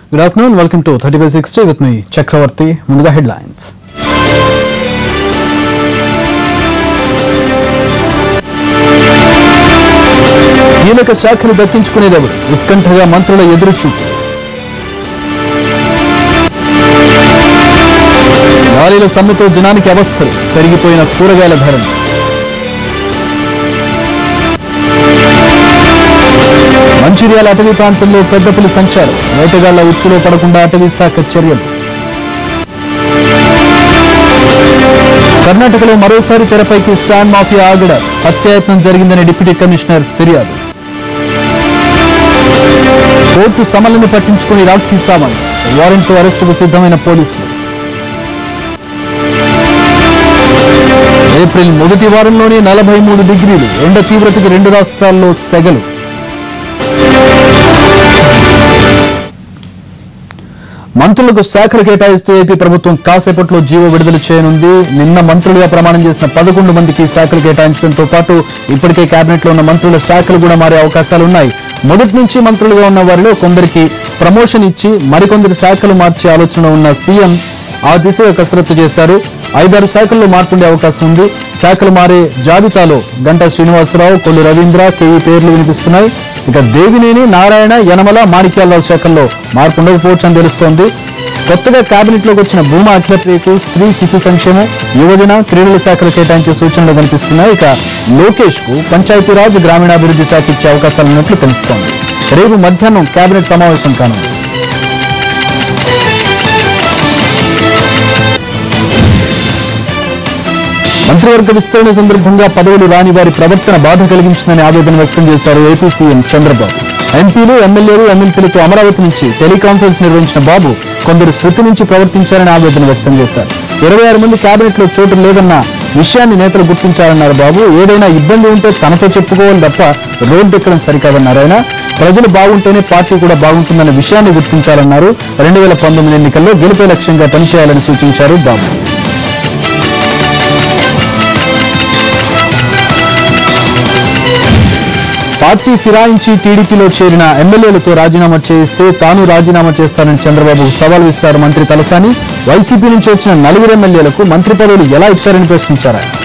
Good afternoon welcome to thirty by sixty with me Chakravarthi ముందుగా headlines కీలక శాఖలు దక్కించుకునేదెవరు ఉత్కంఠగా మంత్రుల ఎదురుచూపు లారీల సమ్మెతో జనానికి అవస్థలు పెరిగిపోయిన కూరగాయల ధరలు మంచిర్యాల అటవీ ప్రాంతంలో పెద్ద పులి సంచారం వేటగాళ్ల ఉచ్చులో పడకుండా అటవీ శాఖ చర్యలు కర్ణాటకలో మరోసారి తెరపైకి శాండ్ మాఫియా ఆగడ హత్యాయత్నం జరిగిందని డిప్యూటీ కమిషనర్ ఫిర్యాదు కోర్టు సమలను పట్టించుకుని రాఖీ సావంత్ వారెంట్తో అరెస్టుకు సిద్ధమైన పోలీసులు ఏప్రిల్ మొదటి వారంలోనే నలభై మూడు డిగ్రీలు ఎండ తీవ్రతకి రెండు రాష్ట్రాల్లో సెగలు మంత్రులకు శాఖలు కేటాయిస్తూ ఏపీ ప్రభుత్వం కాసేపట్లో జీవో విడుదల చేయనుంది నిన్న మంత్రులుగా ప్రమాణం చేసిన పదకొండు మందికి శాఖలు కేటాయించడంతో పాటు ఇప్పటికే కేబినెట్ లో ఉన్న మంత్రుల శాఖలు కూడా మారే అవకాశాలు ఉన్నాయి మొదటి నుంచి మంత్రులుగా ఉన్న వారిలో కొందరికి ప్రమోషన్ ఇచ్చి మరికొందరు శాఖలు మార్చే ఆలోచన ఉన్న సీఎం ఆ దిశగా కసరత్తు చేశారు ఐదారు శాఖల్లో మార్పుండే అవకాశం ఉంది శాఖలు మారే జాబితాలో గంటా శ్రీనివాసరావు కొల్లు రవీంద్ర కేవీ పేర్లు వినిపిస్తున్నాయి ఇక దేవినేని నారాయణ యనమల మాణిక్యాలరావు శాఖల్లో మార్పు ఉండకపోవచ్చని తెలుస్తోంది కొత్తగా కేబినెట్ లోకి వచ్చిన భూమా అఖిలప్రియకు స్త్రీ శిశు సంక్షేమం యువజన క్రీడల శాఖలు కేటాయించే సూచనలు కనిపిస్తున్నాయి ఇక లోకేష్ కు పంచాయతీరాజ్ గ్రామీణాభివృద్ధి శాఖ ఇచ్చే అవకాశాలు ఉన్నట్లు తెలుస్తోంది రేపు మధ్యాహ్నం కేబినెట్ సమావేశం కానుంది మంత్రివర్గ విస్తరణ సందర్భంగా పదవులు రాని వారి ప్రవర్తన బాధ కలిగించిందని ఆవేదన వ్యక్తం చేశారు ఏపీ సీఎం చంద్రబాబు ఎంపీలు ఎమ్మెల్యేలు ఎమ్మెల్సీలతో అమరావతి నుంచి టెలికాన్ఫరెన్స్ నిర్వహించిన బాబు కొందరు శృతి నుంచి ప్రవర్తించారని ఆవేదన వ్యక్తం చేశారు ఇరవై ఆరు మంది కేబినెట్ లో చోటు లేదన్న విషయాన్ని నేతలు గుర్తించారన్నారు బాబు ఏదైనా ఇబ్బంది ఉంటే తనతో చెప్పుకోవాలి తప్ప రోడ్డు ఎక్కడం సరికాదన్నారు ఆయన ప్రజలు బాగుంటేనే పార్టీ కూడా బాగుంటుందన్న విషయాన్ని గుర్తించాలన్నారు రెండు వేల పంతొమ్మిది ఎన్నికల్లో గెలిపే లక్ష్యంగా పనిచేయాలని సూచించారు బాబు పార్టీ ఫిరాయించి టీడీపీలో చేరిన ఎమ్మెల్యేలతో రాజీనామా చేయిస్తే తాను రాజీనామా చేస్తానని చంద్రబాబు సవాల్ విసిరారు మంత్రి తలసాని వైసీపీ నుంచి వచ్చిన నలుగురు ఎమ్మెల్యేలకు మంత్రి పదవులు ఎలా ఇచ్చారని ప్రశ్నించారు ఆయన.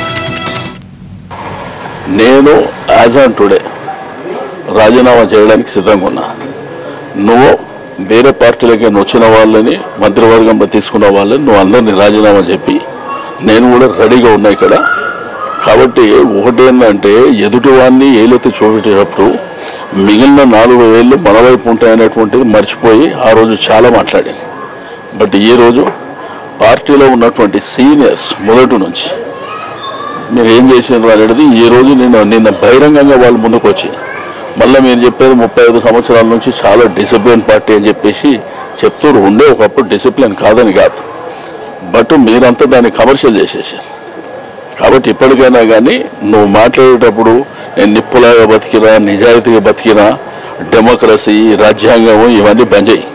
నేను యాజ్ ఆన్ టుడే రాజీనామా చేయడానికి సిద్ధంగా ఉన్నా నువ్వు వేరే పార్టీలకి వచ్చిన వాళ్ళని మంత్రివర్గంలో తీసుకున్న వాళ్ళని నువ్వు అందరినీ రాజీనామా చెప్పి నేను కూడా రెడీగా ఉన్నా ఇక్కడ కాబట్టి ఒకటి ఏంటంటే ఎదుటి వాడిని ఏలెత్తి చూపెట్టేటప్పుడు మిగిలిన నాలుగు వేళ్ళు మన వైపు ఉంటాయనేటువంటిది మర్చిపోయి ఆ రోజు చాలా మాట్లాడాను బట్ ఈ రోజు పార్టీలో ఉన్నటువంటి సీనియర్స్ మొదటి నుంచి మీరు ఏం చేసినారు అనేది ఈ రోజు నిన్న నిన్న బహిరంగంగా వాళ్ళు ముందుకు వచ్చి మళ్ళీ మీరు చెప్పేది ముప్పై ఐదు సంవత్సరాల నుంచి చాలా డిసిప్లిన్ పార్టీ అని చెప్పేసి చెప్తూ ఉండే ఒకప్పుడు డిసిప్లిన్ కాదని కాదు బట్ మీరంతా దాన్ని కమర్షియల్ చేసేసారు కాబట్టి ఇప్పటికైనా కానీ నువ్వు మాట్లాడేటప్పుడు నేను నిప్పులాగా బతికినా నిజాయితీగా బతికినా డెమోక్రసీ రాజ్యాంగం ఇవన్నీ బంద్ చేయి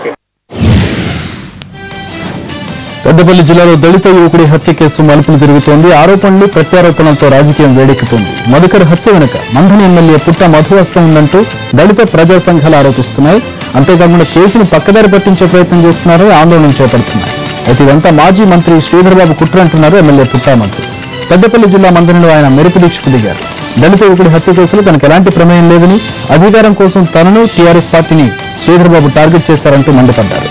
పెద్దపల్లి జిల్లాలో దళిత యువకుడి హత్య కేసు మలుపులు తిరుగుతోంది ఆరోపణలు ప్రత్యారోపణలతో రాజకీయం వేడెక్కుతోంది మధుకర్ హత్య వెనుక మంథని ఎమ్మెల్యే పుట్ట మధువస్తం ఉందంటూ దళిత ప్రజా సంఘాలు ఆరోపిస్తున్నాయి అంతేకాకుండా కేసును పక్కదారి పట్టించే ప్రయత్నం చేస్తున్నారు ఆందోళన చేపడుతున్నాయి అయితే ఇదంతా మాజీ మంత్రి శ్రీధర్బాబు కుట్ర అంటున్నారు ఎమ్మెల్యే పుట్టా మంత్రి పెద్దపల్లి జిల్లా మంత్రిలో ఆయన మెరుపు దీక్షకు దిగారు దళిత యువకుడి హత్య కేసులో తనకు ఎలాంటి ప్రమేయం లేదని అధికారం కోసం తనను టీఆర్ఎస్ పార్టీని శ్రీధర్బాబు టార్గెట్ చేశారంటూ మండిపడ్డారు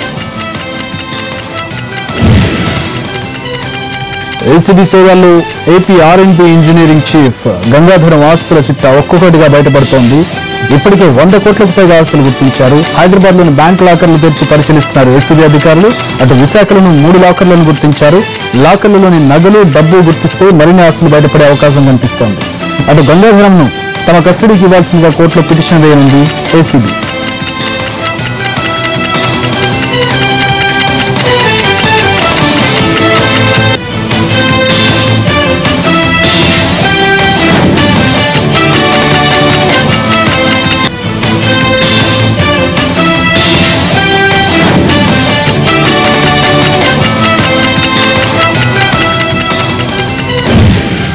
ఎల్సిడి సోదాల్లో AP R and B engineering chief Gangadharam ఆస్తుల చిట్టా ఒక్కొక్కటిగా బయటపడుతోంది ఇప్పటికే వంద కోట్లకు పైగా ఆస్తులు గుర్తించారు హైదరాబాద్ లోని బ్యాంక్ లాకర్లు తెరిచి పరిశీలిస్తున్నారు ఎస్సీబీ అధికారులు అటు విశాఖలోని మూడు లాకర్లను గుర్తించారు లాకర్లలోని నగలు డబ్బు గుర్తిస్తే మరిన్ని ఆస్తులు బయటపడే అవకాశం కనిపిస్తోంది అటు గంగాధరంను తమ కస్టడీకి ఇవ్వాల్సిందిగా కోర్టులో పిటిషన్ వేయనుంది ఏసీబీ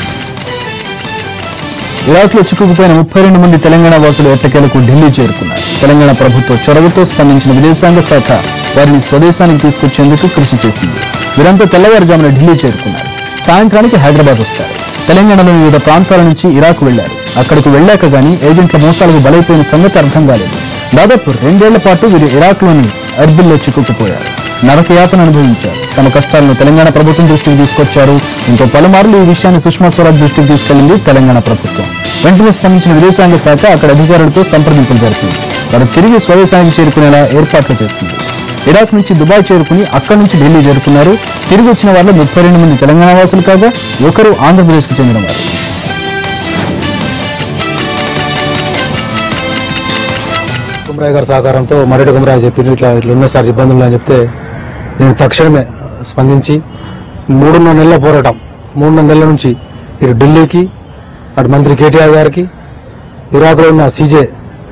ఇరాక్ లో చిక్కుకుపోయిన ముప్పై రెండు మంది తెలంగాణ వాసులు ఎట్టకేలకు ఢిల్లీ చేరుకున్నారు తెలంగాణ ప్రభుత్వ చొరవతో స్పందించిన విదేశాంగ శాఖ వారిని స్వదేశానికి తీసుకొచ్చేందుకు కృషి చేసింది వీరంతా తెల్లవారుజామున ఢిల్లీ చేరుకున్నారు సాయంత్రానికి హైదరాబాద్ వస్తారు తెలంగాణలోని వివిధ ప్రాంతాల నుంచి ఇరాక్ వెళ్లారు అక్కడికి వెళ్ళాక గానీ ఏజెంట్ల మోసాలకు బలైపోయిన సంగతి అర్థం కాలేదు దాదాపు రెండేళ్ల పాటు వీరు ఇరాక్లోని అర్బిల్లో చిక్కుకుపోయారు నరకయాతన అనుభవించారు తమ కష్టాలను తెలంగాణ ప్రభుత్వం దృష్టికి తీసుకొచ్చారు ఇంకో పలుమార్లు ఈ విషయాన్ని సుష్మా స్వరాజ్ దృష్టికి తీసుకెళ్లింది తెలంగాణ ప్రభుత్వం వెంటనే స్పందించిన విదేశాంగ శాఖ అక్కడ అధికారులతో సంప్రదింపులు జరిపింది వారు తిరిగి స్వదేశానికి చేరుకునేలా ఏర్పాట్లు చేసింది ఇరాక్ నుంచి దుబాయ్ చేరుకుని అక్కడి నుంచి ఢిల్లీ చేరుకున్నారు తిరిగి వచ్చిన వారిలో ముప్పై రెండు మంది తెలంగాణ వాసులు కాగా ఒకరు ఆంధ్రప్రదేశ్కు చెందిన వారు కుమరాయ్ గారి సహకారంతో మరటి కుమరాయ్ చెప్పి ఇట్లా ఇట్లా ఉన్న సార్ ఇబ్బందులు అని చెప్తే నేను తక్షణమే స్పందించి మూడున్నర నెలల పోరాటం మూడున్నర నెలల నుంచి ఇటు ఢిల్లీకి అటు మంత్రి కేటీఆర్ గారికి ఇరాక్లో ఉన్న సీజే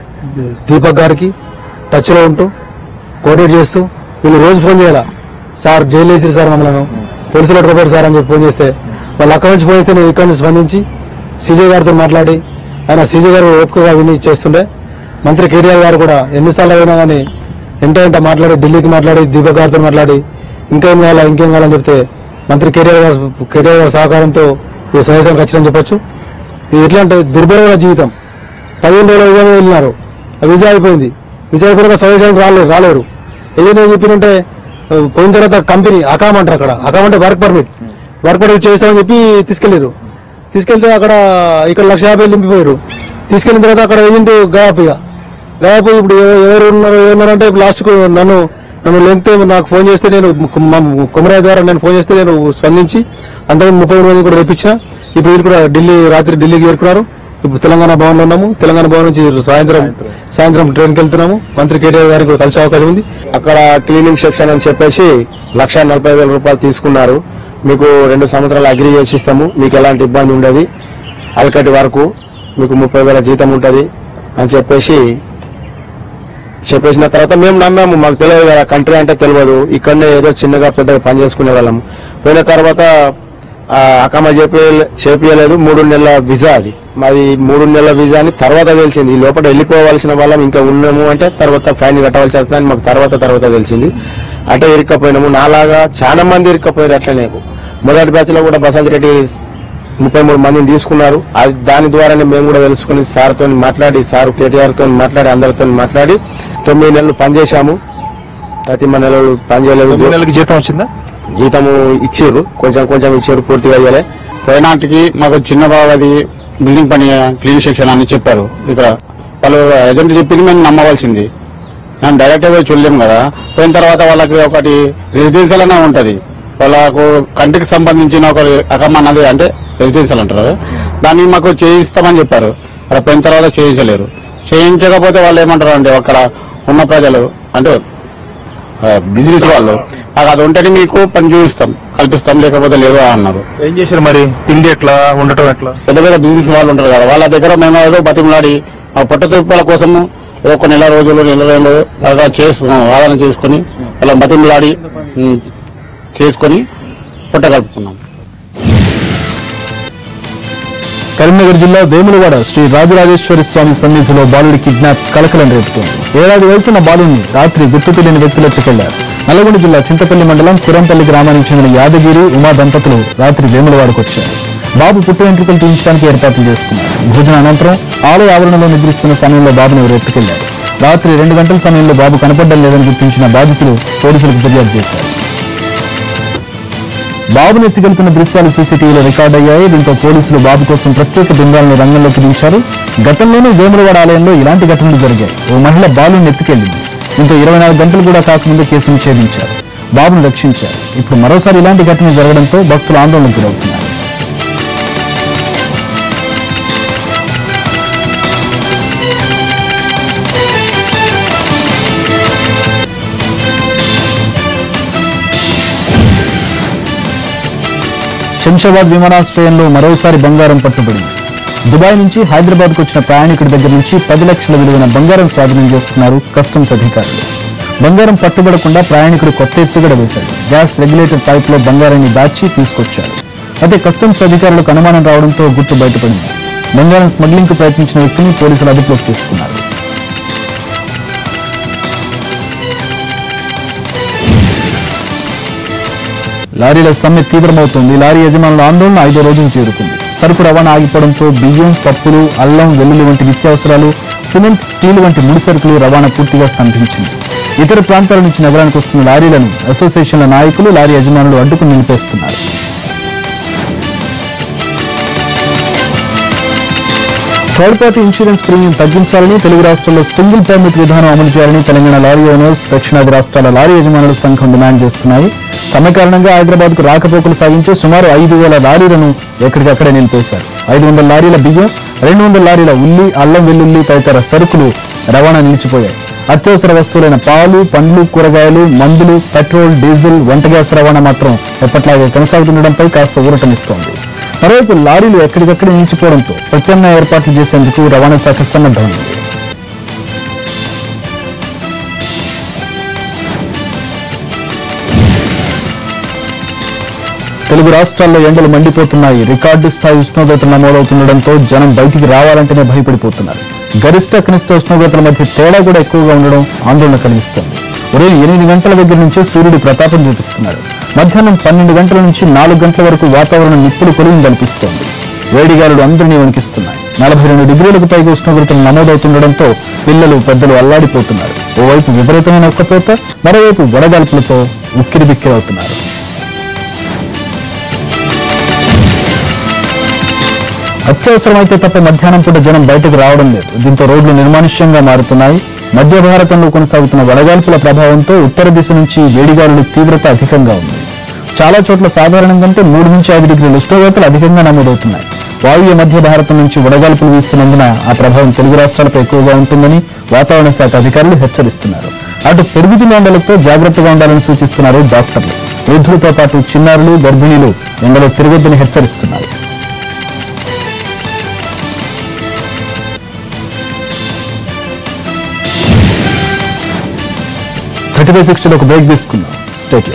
దీపక్ గారికి టచ్లో ఉంటూ కోఆర్డినేట్ చేస్తూ వీళ్ళు రోజు ఫోన్ చేయాలా సార్ జైలు వేసిరు సార్ మమ్మల్ని పోలీసులు పట్టుకోపోయారు సార్ అని చెప్పి ఫోన్ చేస్తే వాళ్ళు అక్కడి నుంచి ఫోన్ చేస్తే నేను ఇక్కడి నుంచి స్పందించి సీజే గారితో మాట్లాడి ఆయన సీజే గారు ఓపికగా విని చేస్తుండే మంత్రి కేటీఆర్ గారు కూడా ఎన్నిసార్లు అయినా కానీ ఎంట ఎంట మాట్లాడి ఢిల్లీకి మాట్లాడి దీపక్ గారితో మాట్లాడి ఇంకేం కావాలా ఇంకేం కావాలని చెప్తే మంత్రి కేటీఆర్ గారు కేటీఆర్ గారి సహకారంతో ఈ సమావేశానికి వచ్చిందని చెప్పొచ్చు ఇది ఎట్లా అంటే దుర్భరమైన జీవితం పదిహేను రోజులు విజయం వెళ్ళినారు ఆ వీసా అయిపోయింది వీసా అయిపోయినాక స్వదేశానికి రాలేరు రాలేరు ఏదైనా ఏం చెప్పినంటే ఆ, పోయిన తర్వాత కంపెనీ అకామ్ అంటారు అక్కడ అకామ్ అంటే వర్క్ పర్మిట్ వర్క్ పర్మిట్ చేస్తామని చెప్పి తీసుకెళ్లారు తీసుకెళ్తే అక్కడ ఇక్కడ లక్ష యాభై నింపిపోయారు తీసుకెళ్లిన తర్వాత అక్కడ ఏజెంట్ గయాప్ ఇక గయాప్ ఇప్పుడు ఎవ- ఎవరు ఉన్నారు ఏమన్నారంటే లాస్ట్ కు నన్ను నన్ను లెంగ్త్ నాకు ఫోన్ చేస్తే నేను కుమరాయ ద్వారా నేను ఫోన్ చేస్తే నేను స్పందించి అంతకుముందు ముప్పై మంది కూడా తెప్పించిన ఇప్పుడు వీళ్ళు కూడా ఢిల్లీ రాత్రి ఢిల్లీకి చేరుకున్నారు ఇప్పుడు తెలంగాణ భవన్ లో ఉన్నాము తెలంగాణ భవన్ నుంచి సాయంత్రం సాయంత్రం ట్రైన్కి వెళ్తున్నాము మంత్రి కేటీఆర్ గారికి కూడా కలిసే అవకాశం ఉంది అక్కడ క్లీనింగ్ సెక్షన్ అని చెప్పేసి లక్ష నలభై వేల రూపాయలు తీసుకున్నారు మీకు రెండు సంవత్సరాలు అగ్రి చేసి ఇస్తాము మీకు ఎలాంటి ఇబ్బంది ఉండదు అలకటి వరకు మీకు ముప్పై వేల జీతం ఉంటుంది అని చెప్పేసి చెప్పేసిన తర్వాత మేము నమ్మాము మాకు తెలియదు కదా కంట్రీ అంటే తెలియదు ఇక్కడనే ఏదో చిన్నగా పెద్దగా పని చేసుకునే వాళ్ళం పోయిన తర్వాత ఆ, అకమ చెప్పి చేపియలేదు మూడు నెలల వీసా అది మాది మూడు నెలల వీసా అని తర్వాత తెలిసింది ఈ లోపల వెళ్ళిపోవాల్సిన వాళ్ళం ఇంకా ఉన్నాము అంటే తర్వాత ఫైన్ కట్టవలసి వస్తుందని మాకు తర్వాత తర్వాత తెలిసింది అంటే ఇరుక్కపోయినాము నాలాగా చాలా మంది ఇరుక్కపోయారు అట్లనే మొదటి బ్యాచ్ లో కూడా బసంత్ రెడ్డి ముప్పై మూడు మందిని తీసుకున్నారు అది దాని ద్వారానే మేము కూడా తెలుసుకుని సార్ తో మాట్లాడి సార్ కేటీఆర్ తో మాట్లాడి అందరితో మాట్లాడి తొమ్మిది నెలలు పనిచేశాము ప్రతి మన నెలలు పనిచేయలేదు నెలకి జీతం వచ్చిందా జీతము ఇచ్చారు కొంచెం కొంచెం ఇచ్చారు పూర్తిగా ఇవ్వలే పోయినాటికి మాకు చిన్న బావది బిల్డింగ్ పని క్లీన్ సెక్షన్ అని చెప్పారు ఇక్కడ వాళ్ళు ఏజెంట్ చెప్పింది మేము నమ్మవలసింది మేము డైరెక్ట్ పోయి చూడలేము కదా పోయిన తర్వాత వాళ్ళకి ఒకటి రెసిడెన్షియల్ అనే ఉంటది వాళ్ళకు కంటికి సంబంధించిన ఒక రకం అన్నది అంటే రెసిడెన్షియల్ అంటారు దాన్ని మాకు చేయిస్తామని చెప్పారు అక్కడ పోయిన తర్వాత చేయించలేరు చేయించకపోతే వాళ్ళు ఏమంటారు అంటే అక్కడ ఉన్న ప్రజలు అంటే బిజినెస్ వాళ్ళు మాకు అది ఉంటేనే మీకు పని చూపిస్తాం కల్పిస్తాం లేకపోతే లేదు అన్నారు ఏం చేశారు మరి తిండి ఎట్లా ఉండటం ఎట్లా పెద్ద పెద్ద బిజినెస్ వాళ్ళు ఉంటారు కదా వాళ్ళ దగ్గర మేము ఏదో బతిమలాడి మా పొట్ట తూర్పుల కోసము ఏదో ఒక నెల రోజులు నెల రోజులు అలా చేసు వాదన చేసుకుని వాళ్ళ బతిమలాడి ఉమ్, చేసుకొని పొట్ట కలుపుకున్నాం కరీంనగర్ జిల్లా వేములవాడ శ్రీ రాజరాజేశ్వరి స్వామి సన్నిధిలో బాలుడి కిడ్నాప్ కలకలం రేపుతోంది ఏడాది వయసున్న బాలుడిని రాత్రి గుర్తు తెలియని వ్యక్తులు ఎత్తుకెళ్లారు నల్గొండ జిల్లా చింతపల్లి మండలం కురంపల్లి గ్రామానికి చెందిన యాదగిరి ఉమా దంపతులు రాత్రి వేములవాడకు వచ్చారు బాబు పుట్టు వెంట్రుకలు తీయించడానికి ఏర్పాట్లు చేసుకున్నారు భోజన అనంతరం ఆలయ ఆవరణలో నిద్రిస్తున్న సమయంలో బాబును ఎవరు ఎత్తుకెళ్లారు రాత్రి రెండు గంటల సమయంలో బాబు కనపడడం లేదని గుర్తించిన బాధితులు పోలీసులకు ఫిర్యాదు చేశారు బాబును ఎత్తుకెళ్తున్న దృశ్యాలు సీసీటీవీలో రికార్డ్ అయ్యాయి దీంతో పోలీసులు బాబు కోసం ప్రత్యేక బృందాలను రంగంలోకి దించారు గతంలోనూ వేములవాడ ఆలయంలో ఇలాంటి ఘటనలు జరిగాయి ఓ మహిళ బాలుని ఎత్తుకెళ్లింది దీంతో ఇరవై నాలుగు గంటలు కూడా కాకముందే కేసును ఛేదించారు బాబును రక్షించారు ఇప్పుడు మరోసారి ఇలాంటి ఘటన జరగడంతో భక్తులు ఆందోళనకు గురవుతున్నారు శంషాబాద్ విమానాశ్రయంలో మరోసారి బంగారం పట్టుబడింది దుబాయ్ నుంచి హైదరాబాద్ కు వచ్చిన ప్రయాణికుడి దగ్గర నుంచి పది లక్షల విలువైన బంగారం స్వాధీనం చేసుకున్నారు కస్టమ్స్ అధికారులు బంగారం పట్టుబడకుండా ప్రయాణికుడు కొత్త ఎత్తుగడ వేశాడు గ్యాస్ రెగ్యులేటర్ పైప్ లో బంగారాన్ని దాచి తీసుకొచ్చారు అయితే కస్టమ్స్ అధికారులకు అనుమానం రావడంతో గుట్టు బయటపడింది బంగారం స్మగ్లింగ్ కు ప్రయత్నించిన వ్యక్తిని పోలీసులు అదుపులోకి తీసుకున్నారు లారీల సమ్మె తీవ్రమవుతోంది లారీ యజమానుల ఆందోళన ఐదో రోజుకు చేరుకుంది సరుకు రవాణా ఆగిపోవడంతో బియ్యం పప్పులు అల్లం వెల్లుల్లి వంటి నిత్యావసరాలు సిమెంట్ స్టీల్ వంటి ముడి సరుకులు రవాణా పూర్తిగా స్తంభించింది ఇతర ప్రాంతాల నుంచి నగరానికి వస్తున్న లారీలను అసోసియేషన్ల నాయకులు లారీ యజమానులు అడ్డుకుని నిలిపేస్తున్నారు థర్డ్ పార్టీ ఇన్సూరెన్స్ ప్రీమియం తగ్గించాలని తెలుగు రాష్ట్రాల్లో సింగిల్ పర్మిట్ విధానం అమలు చేయాలని తెలంగాణ లారీ ఓనర్స్ దక్షిణాది రాష్ట్రాల లారీ యజమానుల సంఘం డిమాండ్ చేస్తున్నాయి సమ్మె కారణంగా హైదరాబాద్ కు రాకపోకలు సాగించే సుమారు ఐదు వేల లారీలను ఎక్కడికక్కడే నిలిపేశారు ఐదు వందల లారీల బియ్యం రెండు వందల లారీల ఉల్లి అల్లం వెల్లుల్లి తదితర సరుకులు రవాణా నిలిచిపోయాయి అత్యవసర వస్తువులైన పాలు పండ్లు కూరగాయలు మందులు పెట్రోల్ డీజిల్ వంట గ్యాస్ రవాణా మాత్రం ఎప్పట్లాగే కొనసాగుతుండడంపై కాస్త ఊరటనిస్తోంది మరోవైపు లారీలు ఎక్కడికక్కడ నిలిచిపోవడంతో ప్రత్యామ్నాయ ఏర్పాట్లు చేసేందుకు రవాణా శాఖ సన్నద్ధమైంది తెలుగు రాష్ట్రాల్లో ఎండలు మండిపోతున్నాయి రికార్డు స్థాయి ఉష్ణోగ్రతలు నమోదవుతుండటంతో జనం బయటికి రావాలంటేనే భయపడిపోతున్నారు గరిష్ట కనిష్ట ఉష్ణోగ్రతల మధ్య తేడా కూడా ఎక్కువగా ఉండడం ఆందోళన కలిగిస్తోంది ఉదయం ఎనిమిది గంటల దగ్గర నుంచే సూర్యుడు ప్రతాపం చూపిస్తున్నాడు మధ్యాహ్నం పన్నెండు గంటల నుంచి నాలుగు గంటల వరకు వాతావరణం నిప్పుడు కొలువును కల్పిస్తోంది వేడిగాలులు అందరినీ వణికిస్తున్నాయి నలభై రెండు డిగ్రీలకు పైగా ఉష్ణోగ్రతలు నమోదవుతుండటంతో పిల్లలు పెద్దలు అల్లాడిపోతున్నారు ఓవైపు విపరీతమైన ఒక్కపోత మరోవైపు వడగాల్పులతో ఉక్కిరిబిక్కిరవుతున్నారు అత్యవసరమైతే తప్ప మధ్యాహ్నం పూట జనం బయటకు రావడం లేదు దీంతో రోడ్లు నిర్మానుష్యంగా మారుతున్నాయి మధ్య భారతంలో కొనసాగుతున్న వడగాల్పుల ప్రభావంతో ఉత్తర దిశ నుంచి వేడిగాలుల తీవ్రత అధికంగా ఉంది చాలా చోట్ల సాధారణం కంటే మూడు నుంచి ఐదు డిగ్రీల ఉష్ణోగ్రతలు అధికంగా నమోదవుతున్నాయి వాయువ్య మధ్య భారతం నుంచి వడగాల్పులు వీస్తున్నందున ఆ ప్రభావం తెలుగు రాష్ట్రాలపై ఎక్కువగా ఉంటుందని వాతావరణ శాఖ అధికారులు హెచ్చరిస్తున్నారు అటు పెరుగుతున్న ఎండలతో జాగ్రత్తగా ఉండాలని సూచిస్తున్నారు డాక్టర్లు వృద్ధులతో పాటు చిన్నారులు గర్భిణీలు ఎండలో తిరగొద్దని హెచ్చరిస్తున్నారు థర్టీ ఫైవ్ సిక్స్టీలో ఒక బ్రేక్ తీసుకుందాం స్టేట్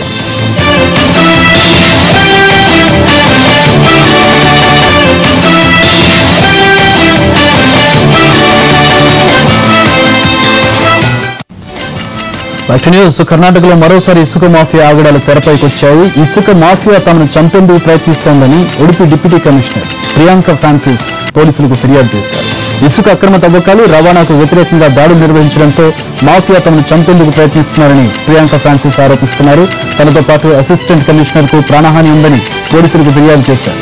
బ్యాక్ టు న్యూస్ కర్ణాటకలో మరోసారి ఇసుక మాఫియా ఆగడాలు తెరపైకి వచ్చాయి ఇసుక మాఫియా తమను చంపేందుకు ప్రయత్నిస్తోందని Udupi deputy commissioner Priyanka Francis పోలీసులకు ఫిర్యాదు చేశారు ఇసుక అక్రమ తవ్వకాలు రవాణాకు వ్యతిరేకంగా దాడులు నిర్వహించడంతో మాఫియా తమను చంపేందుకు ప్రయత్నిస్తున్నారని ప్రియాంక ఫ్రాన్సిస్ ఆరోపిస్తున్నారు తనతో పాటు అసిస్టెంట్ కమిషనర్ కు ప్రాణహాని ఉందని పోలీసులకు ఫిర్యాదు చేశారు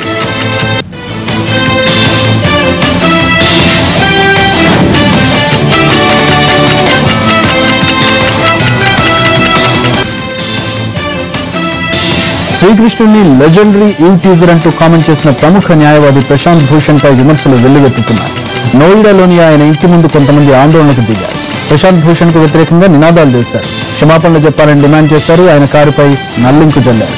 శ్రీకృష్ణుడిని లెజెండరీ ఈవ్ టీజర్ అంటూ కామెంట్ చేసిన ప్రముఖ న్యాయవాది ప్రశాంత్ భూషణ్ పై విమర్శలు వెల్లువెత్తుతున్నాయి నోయిడాలోని ఆయన ఇంటి ముందు కొంతమంది ఆందోళనకు దిగారు ప్రశాంత్ భూషణ్ కు వ్యతిరేకంగా నినాదాలు చేశారు క్షమాపణలు చెప్పాలని డిమాండ్ చేశారు ఆయన కారుపై నల్లింకు జల్లారు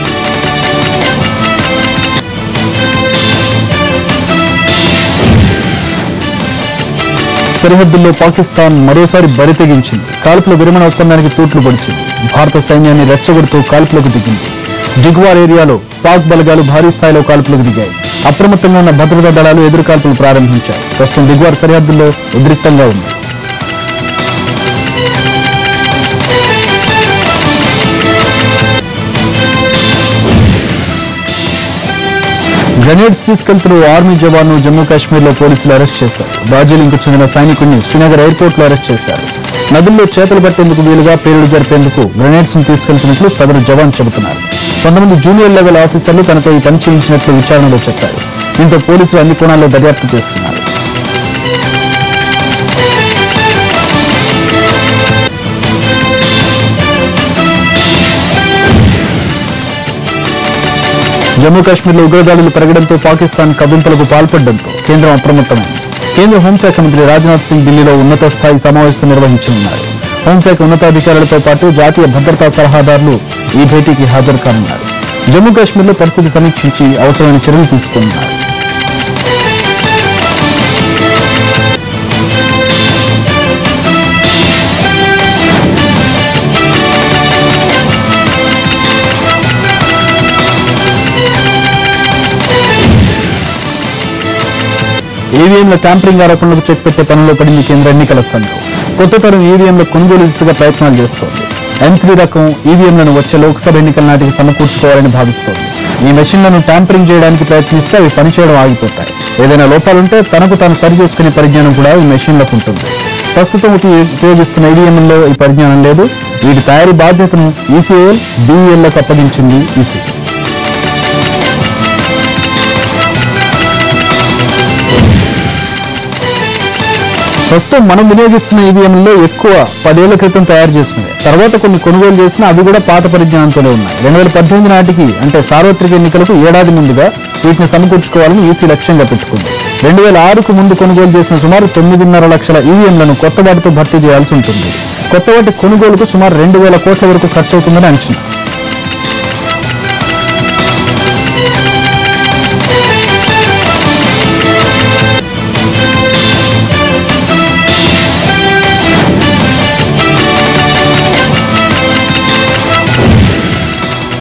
సరిహద్దుల్లో పాకిస్తాన్ మరోసారి బరి తెగించింది కాల్పుల విరమణ ఒప్పందానికి తూట్లు పొడిచింది భారత సైన్యాన్ని రెచ్చగొడుతూ కాల్పులకు దిగింది జిగ్వార్ ఏరియాలో పాక్ బలగాలు భారీ స్థాయిలో కాల్పులకు దిగాయి అప్రమత్తంగా ఉన్న భద్రతా దళాలు ఎదురు కాల్పులు ప్రారంభించాయి ప్రస్తుతం దిగ్వార్ సరిహద్దుల్లో ఉద్రిక్తంగా ఉంది గ్రెనేడ్స్ తీసుకెళ్తున్న ఓ ఆర్మీ జవాన్ను జమ్మూ కాశ్మీర్ లో పోలీసులు అరెస్ట్ చేశారు డార్జిలింగ్ కు చెందిన సైనికుడిని శ్రీనగర్ ఎయిర్పోర్ట్ లో అరెస్ట్ చేశారు నదుల్లో చేపలు పట్టేందుకు వీలుగా పేలుడు జరిపేందుకు గ్రెనేడ్స్ ను తీసుకెళ్తున్నట్లు సదరు జవాన్ చెబుతున్నారు కొంతమంది జూనియర్ లెవెల్ ఆఫీసర్లు తనతో ఈ పని చేయించినట్లు విచారణలో చెప్పారు దీంతో పోలీసులు అన్ని కోణాల్లో దర్యాప్తు చేస్తున్నారు జమ్మూ కాశ్మీర్లో ఉగ్రదాడులు పెరగడంతో పాకిస్తాన్ కవింపులకు పాల్పడడంతో కేంద్రం అప్రమత్తమైంది కేంద్ర హోంశాఖ మంత్రి రాజ్నాథ్ సింగ్ ఢిల్లీలో ఉన్నత స్థాయి సమావేశం నిర్వహించనున్నారు హోంశాఖ ఉన్నతాధికారులతో పాటు జాతీయ భద్రతా సలహాదారులు ఈ భేటీకి హాజరు కానున్నారు జమ్మూ కాశ్మీర్లో పరిస్థితి సమీక్షించి అవసరమైన చర్యలు తీసుకున్నారు ఈవీఎంల ట్యాంపరింగ్ ఆరోపణలకు చెక్ పెట్టే పనిలో పడింది కేంద్ర ఎన్నికల సంఘం కొత్త తరం ఈవీఎంల కొనుగోలు దిశగా ప్రయత్నాలు చేస్తోంది ఎన్ త్రీ రకం ఈవీఎంలను వచ్చే లోక్సభ ఎన్నికల నాటికి సమకూర్చుకోవాలని భావిస్తోంది ఈ మెషిన్లను ట్యాంపరింగ్ చేయడానికి ప్రయత్నిస్తే అవి పనిచేయడం ఆగిపోతాయి ఏదైనా లోపాలుంటే తనకు తాను సరి చేసుకునే పరిజ్ఞానం కూడా ఈ మెషిన్లకు ఉంటుంది ప్రస్తుతం ఉప- ఉపయోగిస్తున్న ఈవీఎంలో ఈ పరిజ్ఞానం లేదు వీటి తయారీ బాధ్యతను ఈసీఎల్ బీఈఎల్లకు అప్పగించింది ఈసీ ప్రస్తుతం మనం వినియోగిస్తున్న ఈవీఎంలో ఎక్కువ పదేళ్ల క్రితం తయారు చేసినవి తర్వాత కొన్ని కొనుగోలు చేసినా అవి కూడా పాత పరిజ్ఞానంతోనే ఉన్నాయి రెండు వేల పద్దెనిమిది నాటికి అంటే సార్వత్రిక ఎన్నికలకు ఏడాది ముందుగా వీటిని సమకూర్చుకోవాలని ఈసీ లక్ష్యంగా పెట్టుకుంది రెండు వేల ఆరుకు ముందు కొనుగోలు చేసిన సుమారు తొమ్మిదిన్నర లక్షల ఈవీఎంలను కొత్త వాటితో భర్తీ చేయాల్సి ఉంటుంది కొత్త వాటి కొనుగోలుకు సుమారు రెండు వేల కోట్ల వరకు ఖర్చు అవుతుందని అంచనా